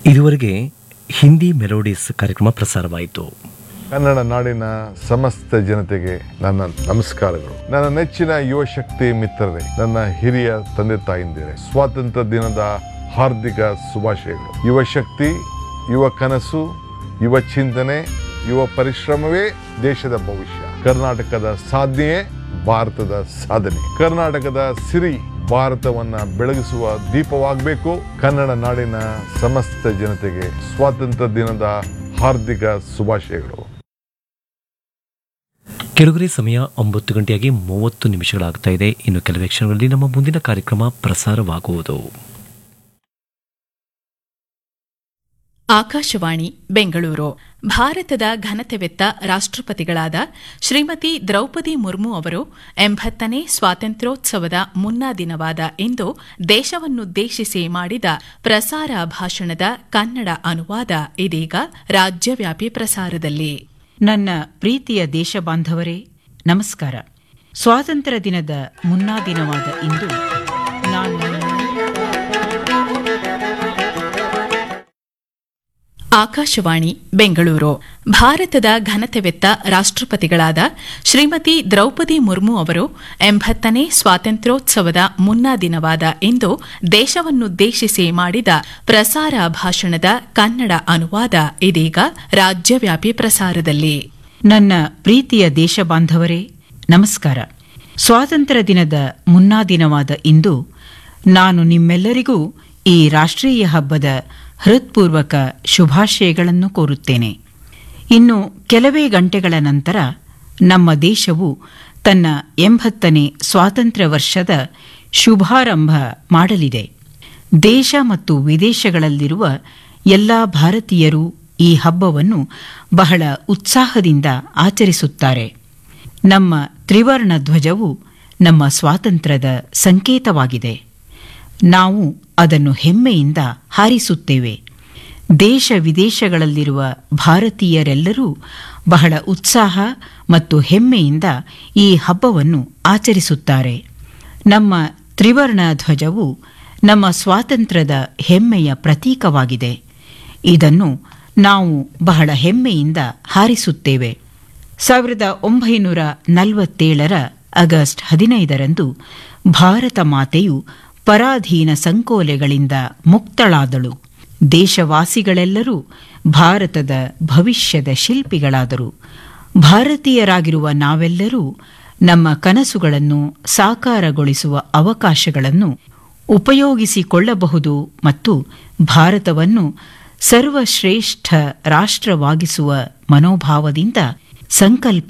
ಇದುವರೆಗೆ ಹಿಂದಿ ಮೆಲೋಡಿಸ್ ಕಾರ್ಯಕ್ರಮ ಪ್ರಸಾರವಾಯಿತು ಕನ್ನಡ ನಾಡಿನ ಸಮಸ್ತ ಜನತೆಗೆ ನನ್ನ ನಮಸ್ಕಾರಗಳು ನನ್ನ ನೆಚ್ಚಿನ ಯುವ ಶಕ್ತಿ ಮಿತ್ರರೇ ನನ್ನ ಹಿರಿಯ ತಂದೆ ತಾಯಿಂದಿರೇ ಸ್ವಾತಂತ್ರ್ಯ ದಿನದ ಹಾರ್ದಿಕ ಶುಭಾಶಯಗಳು ಯುವ ಶಕ್ತಿ ಯುವ ಕನಸು ಯುವ ಚಿಂತನೆ ಯುವ ಪರಿಶ್ರಮವೇ ದೇಶದ ಭವಿಷ್ಯ ಕರ್ನಾಟಕದ ಸಾಧನೆಯೇ ಭಾರತದ ಸಾಧನೆ ಕರ್ನಾಟಕದ ಸಿರಿ ಭಾರತವನ್ನ ಬೆಳಗಿಸುವ ದೀಪವಾಗಬೇಕು ಕನ್ನಡ ನಾಡಿನ ಸಮಸ್ತ ಜನತೆಗೆ ಸ್ವಾತಂತ್ರ್ಯ ದಿನದ ಹಾರ್ದಿಕ ಶುಭಾಶಯಗಳು ಕೆಳಗರೆ ಸಮಯ ಒಂಬತ್ತು ಗಂಟೆಯಾಗಿ ಮೂವತ್ತು ನಿಮಿಷಗಳಾಗ್ತಾ ಇದೆ ಇನ್ನು ಕೆಲವೇ ಕ್ಷಣಗಳಲ್ಲಿ ನಮ್ಮ ಮುಂದಿನ ಕಾರ್ಯಕ್ರಮ ಪ್ರಸಾರವಾಗುವುದು ಆಕಾಶವಾಣಿ ಬೆಂಗಳೂರು ಭಾರತದ ಘನತೆವೆತ್ತ ರಾಷ್ಟ್ರಪತಿಗಳಾದ ಶ್ರೀಮತಿ ದ್ರೌಪದಿ ಮುರ್ಮು ಅವರು ಎಂಬತ್ತನೇ ಸ್ವಾತಂತ್ರ್ಯೋತ್ಸವದ ಮುನ್ನಾ ದಿನವಾದ ಇಂದು ದೇಶವನ್ನುದ್ದೇಶಿಸಿ ಮಾಡಿದ ಪ್ರಸಾರ ಭಾಷಣದ ಕನ್ನಡ ಅನುವಾದ ಇದೀಗ ರಾಜ್ಯವ್ಯಾಪಿ ಪ್ರಸಾರದಲ್ಲಿ ನನ್ನ ಪ್ರೀತಿಯ ದೇಶ ಬಾಂಧವರೇ ನಮಸ್ಕಾರ ಸ್ವಾತಂತ್ರ್ಯ ದಿನದ ಮುನ್ನಾ ದಿನವಾದ ಇಂದು ನಾನು ಆಕಾಶವಾಣಿ ಬೆಂಗಳೂರು ಭಾರತದ ಘನತೆವೆತ್ತ ರಾಷ್ಟ್ರಪತಿಗಳಾದ ಶ್ರೀಮತಿ ದ್ರೌಪದಿ ಮುರ್ಮು ಅವರು ಎಂಬತ್ತನೇ ಸ್ವಾತಂತ್ರ್ಯೋತ್ಸವದ ಮುನ್ನಾ ದಿನವಾದ ಇಂದು ದೇಶವನ್ನುದ್ದೇಶಿಸಿ ಮಾಡಿದ ಪ್ರಸಾರ ಭಾಷಣದ ಕನ್ನಡ ಅನುವಾದ ಇದೀಗ ರಾಜ್ಯವ್ಯಾಪಿ ಪ್ರಸಾರದಲ್ಲಿ ನನ್ನ ಪ್ರೀತಿಯ ದೇಶ ಬಾಂಧವರೇ ನಮಸ್ಕಾರ ಸ್ವಾತಂತ್ರ್ಯ ದಿನದ ಮುನ್ನಾ ದಿನವಾದ ಇಂದು ನಾನು ನಿಮ್ಮೆಲ್ಲರಿಗೂ ಈ ರಾಷ್ಟ್ರೀಯ ಹಬ್ಬದ ಹೃತ್ಪೂರ್ವಕ ಶುಭಾಶಯಗಳನ್ನು ಕೋರುತ್ತೇನೆ ಇನ್ನು ಕೆಲವೇ ಗಂಟೆಗಳ ನಂತರ ನಮ್ಮ ದೇಶವು ತನ್ನ ಎಂಬತ್ತನೇ ಸ್ವಾತಂತ್ರ್ಯ ವರ್ಷದ ಶುಭಾರಂಭ ಮಾಡಲಿದೆ ದೇಶ ಮತ್ತು ವಿದೇಶಗಳಲ್ಲಿರುವ ಎಲ್ಲ ಭಾರತೀಯರು ಈ ಹಬ್ಬವನ್ನು ಬಹಳ ಉತ್ಸಾಹದಿಂದ ಆಚರಿಸುತ್ತಾರೆ ನಮ್ಮ ತ್ರಿವರ್ಣ ಧ್ವಜವು ನಮ್ಮ ಸ್ವಾತಂತ್ರ್ಯದ ಸಂಕೇತವಾಗಿದೆ ನಾವು ಅದನ್ನು ಹೆಮ್ಮೆಯಿಂದ ಹಾರಿಸುತ್ತೇವೆ ದೇಶ ವಿದೇಶಗಳಲ್ಲಿರುವ ಭಾರತೀಯರೆಲ್ಲರೂ ಬಹಳ ಉತ್ಸಾಹ ಮತ್ತು ಹೆಮ್ಮೆಯಿಂದ ಈ ಹಬ್ಬವನ್ನು ಆಚರಿಸುತ್ತಾರೆ ನಮ್ಮ ತ್ರಿವರ್ಣ ಧ್ವಜವು ನಮ್ಮ ಸ್ವಾತಂತ್ರ್ಯದ ಹೆಮ್ಮೆಯ ಪ್ರತೀಕವಾಗಿದೆ ಇದನ್ನು ನಾವು ಬಹಳ ಹೆಮ್ಮೆಯಿಂದ ಹಾರಿಸುತ್ತೇವೆ ಸಾವಿರದ ಒಂಬೈನೂರ ನಲವತ್ತೇಳರ ಆಗಸ್ಟ್ ಹದಿನೈದರಂದು ಭಾರತ ಮಾತೆಯು ಪರಾಧೀನ ಸಂಕೋಲೆಗಳಿಂದ ಮುಕ್ತಳಾದಳು ದೇಶವಾಸಿಗಳೆಲ್ಲರೂ ಭಾರತದ ಭವಿಷ್ಯದ ಶಿಲ್ಪಿಗಳಾದರು ಭಾರತೀಯರಾಗಿರುವ ನಾವೆಲ್ಲರೂ ನಮ್ಮ ಕನಸುಗಳನ್ನು ಸಾಕಾರಗೊಳಿಸುವ ಅವಕಾಶಗಳನ್ನು ಉಪಯೋಗಿಸಿಕೊಳ್ಳಬಹುದು ಮತ್ತು ಭಾರತವನ್ನು ಸರ್ವಶ್ರೇಷ್ಠ ರಾಷ್ಟ್ರವಾಗಿಸುವ ಮನೋಭಾವದಿಂದ ಸಂಕಲ್ಪ